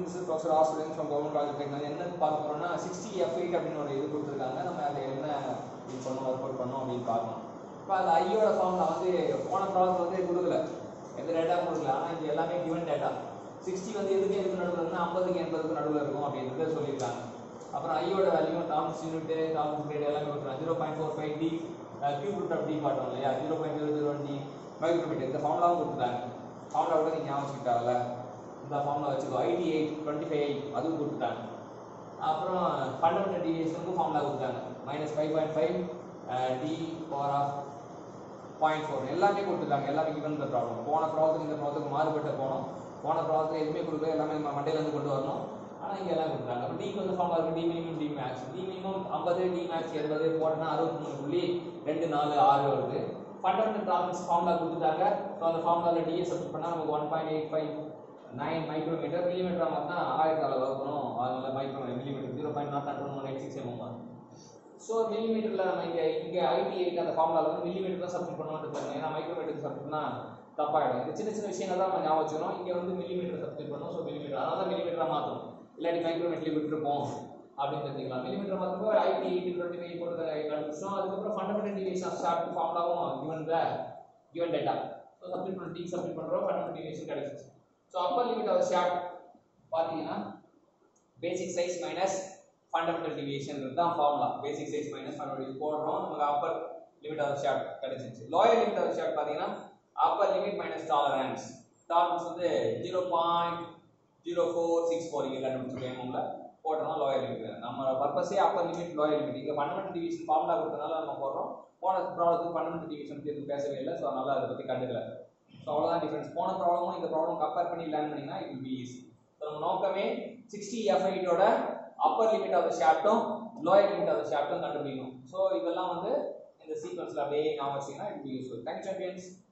this is professor R student from government college technology என்ன பார்க்க போறோம்னா சிக்ஸ்டி எஃப் எயிட் அப்படின்னு ஒரு இது கொடுத்துருக்காங்க நம்ம அதை என்ன இது பண்ணணும் ஒர்க் அவுட் பண்ணோம் அப்படின்னு பார்க்கணும் இப்போ அந்த ஐயோட ஃபார்ம்ல வந்து போன ப்ராப்ளம் வந்து கொடுக்கல எந்த டேட்டாவும் கொடுக்கல ஆனால் இங்கே எல்லாமே கிவன் டேட்டா சிக்ஸ்டி வந்து எதுக்கு எதுக்கு நடுவில் இருக்குன்னா ஐம்பதுக்கு எண்பதுக்கு நடுவில் இருக்கும் அப்படின்றத சொல்லியிருக்காங்க அப்புறம் ஐயோட வேல்யூ டாம்ஸ் யூனிட் டாம்ஸ் கிரேட் எல்லாமே கொடுத்துருக்காங்க zero point four five D cube root of D காட்டும் இல்லையா zero point zero zero D micrometre இந்த ஃபார்முலாவும் கொடுத்துட்டாங்க ஃபார்முலா கூட நீங்கள் ஞாபகம் வச்சுக்கிட்டாங்கல்ல இந்த ஃபார்முலா வச்சுக்கோ IT eight twenty five eight அதுவும் கொடுத்துட்டாங்க அப்புறம் ஃபண்டமெண்டல் டிவியேஷனுக்கும் ஃபார்முலா கொடுத்தாங்க minus five point five D power of point four எல்லாமே கொடுத்துருக்காங்க எல்லாமே கிவன் இந்த ப்ராப்ளம் போன ப்ராப்ளத்துக்கு இந்த ப்ராப்ளத்துக்கு மாறுபட்ட போனோம் போன ப்ராப்ளத்தில் எதுவுமே கொடுக்கல எல்லாமே நம்ம மண்டையிலேருந்து கொண்டு வரணும் ஆனால் இங்கே எல்லாம் கொடுத்துருக்காங்க அப்போ டிக்கு வந்து ஃபார்முலா இருக்கு D minimum D max D minimum ஐம்பது டி மேக்ஸ் எண்பது போட்டோன்னா அறுபத்தி மூணு புள்ளி ரெண்டு நாலு ஆறு வருது ஃபண்டமெண்டல் ப்ராப்ளம்ஸ் ஃபார்முலா கொடுத்துட்டாங்க ஸோ அந்த ஃபார்முலாவில் டிஏ சப்மிட் பண்ணால் நமக்கு one point eight five nine micrometre millimetre மாதிரினா ஆயிரத்தால வகுக்கணும் அதனால micro millimetre zero point nought one one eight six MM so மில்லிமீட்டரில் நம்ம இங்கே இங்கே ஐடி எயிட் அந்த ஃபார்முலாவில் வந்து மில்லிமீட்டர் தான் சப்மிட் பண்ணணும்னு இருக்காங்க ஏன்னா மைக்ரோமீட்டர் சப்மிட்னா தப்பாயிடும் இந்த சின்ன சின்ன விஷயங்கள் தான் நம்ம ஞாபகம் வச்சுக்கணும் இங்கே வந்து மில்லிமீட்டர் சப்மிட் பண்ணணும் ஸோ மில்லிமீட்டர் அதனால தான் மில்லிமீட்டராக மாற்றணும் இல்லாட்டி மைக்ரோமீட்டர்லேயே விட்டுருப்போம் அப்படின்னு தெரிஞ்சுக்கலாம் மில்லிமீட்டர் மாற்றும்போது ஐடி எயிட்டி டுவெண்ட்டி ஃபைவ் போட்டு கண்டுபிடிச்சோம் அதுக்கப்புறம் ஃபண்டமெண்டல் டிவியேஷன் ஷார்ட் ஃபார்முலாவும் given the given data so submit பண்ண டி சப்மிட் பண்ணுறோம் ஃபண்டமெண்டல் டிவியேஷன் கிடைச்சிச்சு so upper limit of shaft பார்த்தீங்கன்னா basic size minus fundamental deviation தான் formula basic size minus fundamental போடுறோம் நமக்கு அப்பர் லிமிட் ஆஃப் ஷார்ட் கிடைச்சிச்சு lower limit of shaft பார்த்தீங்கன்னா upper limit minus tolerance tolerance வந்து zero point zero four six four இங்கே கண்டுபிடிச்சிருக்கேன் போட்டோம்னா லோயர் லிமிட் நம்ம பர்பஸே அப்பர் லிமிட் லோயர் லிமிட் இங்கே ஃபண்டமெண்டல் டிவிஷன் ஃபார்முலா கொடுத்தனால நம்ம போடுறோம் போன ப்ராப்ளத்துக்கு ஃபண்டமெண்டல் டிவிஷன் எதுவும் பேசவே இல்லை ஸோ அதனால அதை பற்றி கண்டுக்கல ஸோ அவ்வளோதான் டிஃபரன்ஸ் போன ப்ராப்ளமும் இந்த ப்ராப்ளம் கம்பேர் பண்ணி லேர்ன் பண்ணிங்கன்னா it will be easy so நம்ம நோக்கமே சிக்ஸ்டி எஃப் எயிட்டோட அப்பர் லிமிட் ஆஃப் த ஷாப்ட்டும் லோயர் லிமிட் ஆஃப் த ஷாப்ட்டும் கண்டுபிடிக்கணும் ஸோ இதெல்லாம் வந்து இந்த சீக்வன்ஸில் அப்படியே ஞாபகம் வச்சிங்கன்னா it be useful thanks champions